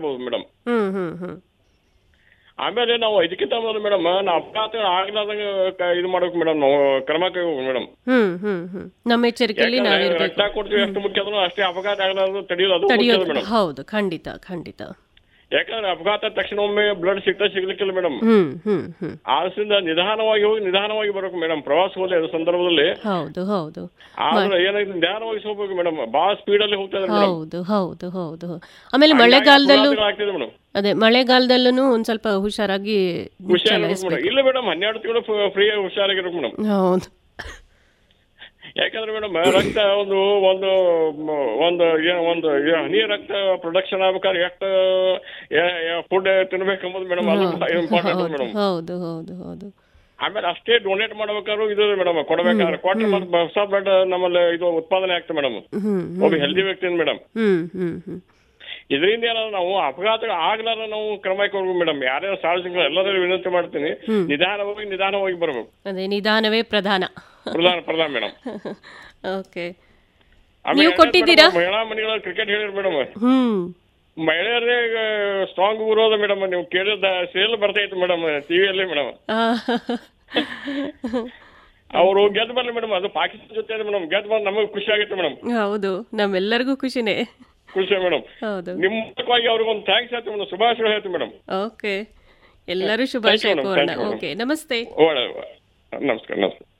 ತಪ್ಪಿಸ್ಕೋಬಹುದು madam ಹ್ಮ್ ಹ್ಮ್ ಹ್ಮ್ ಆಮೇಲೆ ನಾವು ಇದಕ್ಕಿಂತ ಮೊದಲು ಮೇಡಮ್ ನಾವು ಅಪಘಾತ ಆಗ್ಲಾರ್ದಂಗೆ ಕ- ಇದು ಮಾಡ್ಬೇಕು ಮೇಡಮ್ ನಾವು ಕ್ರಮ ಕೈಗೊಳ್ಬೇಕು ಮೇಡಮ್ ಹ್ಮ್ ಹ್ಮ್ ಹ್ಮ್ ನಮ್ಮ ಎಚ್ಚರಿಕೆಯಲ್ಲಿ ನಾವಿರ್ಬೇಕು ರಕ್ತ ಕೊಡ್ತೀವಿ ಎಷ್ಟು ಮುಖ್ಯ ಅದನ್ನು ಅಷ್ಟೇ ಅಪಘಾತ ಆಗಲಾರ್ದು ತಡೆಯೋದು ಅದು ಮುಖ್ಯ ತಡೆಯೋದು ಮೇಡಮ್ ಹೌದು ಖಂಡಿತ ಖಂಡಿತ ಯಾಕಂದ್ರೆ ಅಪಘಾತ ತಕ್ಷಣ ಒಮ್ಮೆ ಬ್ಲಡ್ ಸಿಗ್ತಾ ಸಿಗ್ಲಿಕ್ಕಿಲ್ಲ ಮೇಡಮ್ ಹ್ಮ್ ಹ್ಮ್ ಹ್ಮ್ ಆದ್ರಿಂದ ನಿಧಾನವಾಗಿ ಹೋಗಿ ನಿಧಾನವಾಗಿ ಬರಬೇಕು ಮೇಡಮ್ ಪ್ರವಾಸ ಹೋದ ಸಂದರ್ಭದಲ್ಲಿ ಹೌದು ಹೌದು ಆದ್ರೆ ಏನಾಗಿದೆ ನಿಧಾನವಾಗಿ ಹೋಗ್ಬೇಕು ಮೇಡಮ್ ಬಹಳ ಸ್ಪೀಡ್ ಅಲ್ಲಿ ಹೋಗ್ತಾ ಇದ್ದಾರೆ ಮೇಡಮ್ ಹೌದು ಹೌದು ಹೌದು ಆಮೇಲೆ ಮಳೆಗಾಲದಲ್ಲೂ ಆಗ್ತಿದೆ ಮೇಡಮ್ ಅದೇ ಮಳೆಗಾಲದಲ್ಲೂ ಒಂದ್ ಸ್ವಲ್ಪ ಹುಷಾರಾಗಿ ಹುಷಾರಾಗಿರ್ಬೇಕು ಮೇಡಮ್ ಇಲ್ಲ ಮೇಡಮ್ ಹನ್ನೆರಡು ತಿಂಗಳು ಫ್ರೀ ಹುಷಾರಾಗಿರ್ಬೇಕು ಮೇಡಮ್ ಹೌದು ಯಾಕಂದ್ರೆ ಮೇಡಮ್ ರಕ್ತ ಒಂದು ಒಂದು ಮ- ಒಂದು ಏ- ಒಂದು ಏ- ಹನಿ ರಕ್ತ ಪ್ರೊಡಕ್ಷನ್ ಆಗ್ಬೇಕಾದ್ರೆ ಎಷ್ಟು ಫುಡ್ ತಿನ್ಬೇಕಂಬುದು ಮೇಡಮ್ ಅದು ಇಂಪಾರ್ಟೆಂಟ್ ಹೌದು ಮೇಡಮ್ ಹೌದು ಹೌದು ಹೌದು ಆಮೇಲೆ ಅಷ್ಟೇ ಡೊನೇಟ್ ಮಾಡ್ಬೇಕಾದ್ರೂ ಇದು ಮೇಡಮ್ ಕೊಡ್ಬೇಕಾದ್ರೆ ಕೊಟ್ರೆ ಮತ್ತೆ ಹೊಸ ಬ್ಲಡ್ ನಮ್ಮಲ್ಲಿ ಇದು ಉತ್ಪಾದನೆ ಆಗ್ತದೆ ಮೇಡಮ್ ಹ್ಮ್ ಒಬ್ಬ ಹೆಲ್ದಿ ವ್ಯಕ್ತಿ ಮೇಡಮ್ ಹ್ಮ್ ಹ್ಮ್ ಹ್ಮ್ ಇದರಿಂದ ಏನಾದ್ರು ನಾವು ಅಪಘಾತ ಆಗ್ಲಾರ ನಾವು ಕ್ರಮ ಕೊಡ್ಬೇಕು ಮೇಡಮ್ ಯಾರ್ಯಾರು ಸಾರ್ವಜನಿಕರು ಎಲ್ಲರೂ ವಿನಂತಿ ಮಾಡ್ತೀನಿ ನಿಧಾನವಾಗಿ ನಿಧಾನವಾಗಿ ಬರ್ಬೇಕು ಅದೇ ನಿಧಾನವೇ ಪ್ರಧಾನ ಪ್ರಧಾನ ಪ್ರಧಾನ ಮೇಡಮ್ ಓಕೆ ಆಮೇಲೆ ನೀವು ಏನಾಯ್ತು ಕೊಟ್ಟಿದ್ದೀರಾ? madam, ಮಹಿಳಾ ಮನೆಗಳ ಕ್ರಿಕೆಟ್ ಹೇಳಿದ್ರು ಮೇಡಮ್ ಹ್ಮ್ ಮಹಿಳೆಯರೇ ಸ್ಟ್ರಾಂಗ್ ಊರೋದು ಮೇಡಮ್ ನೀವು ಕೇಳಿದ ಸೇಲ್ ಬರ್ತೈತೆ ಮೇಡಮ್ ಟಿವಿಯಲ್ಲಿ ಮೇಡಮ್ ಆ, ಅವರು ಗೆದ್ದು ಬರ್ಲಿ ಮೇಡಮ್ ಅದು ಪಾಕಿಸ್ತಾನ ಜೊತೆ ಮೇಡಮ್ ಗೆದ್ದು ಬಂದು ನಮಗೆ ಖುಷಿ ಆಗುತ್ತೆ ಮೇಡಮ್ ಹೌದು ನಮ್ಮೆಲ್ಲರಿಗೂ ಖುಷಿನೇ ಖುಷಿ ಮೇಡಮ್ ಹೌದು ನಿಮ್ಮ ಮೂಲಕವಾಗಿ ಅವ್ರಿಗೆ ಒಂದು ಥ್ಯಾಂಕ್ಸ್ ಹೇಳ್ತೀವಿ ಮೇಡಮ್ ಶುಭಾಶಯ ಹೇಳ್ತೀವಿ ಮೇಡಮ್ ಓಕೆ ಎಲ್ಲರೂ ಶುಭಾಶಯ madam. ಕೋರೋಣ Thank you, madam. ಓಕೆ ನಮಸ್ತೆ ಒಳ್ಳೆ ನಮಸ್ಕಾರ ನಮಸ್ಕಾರ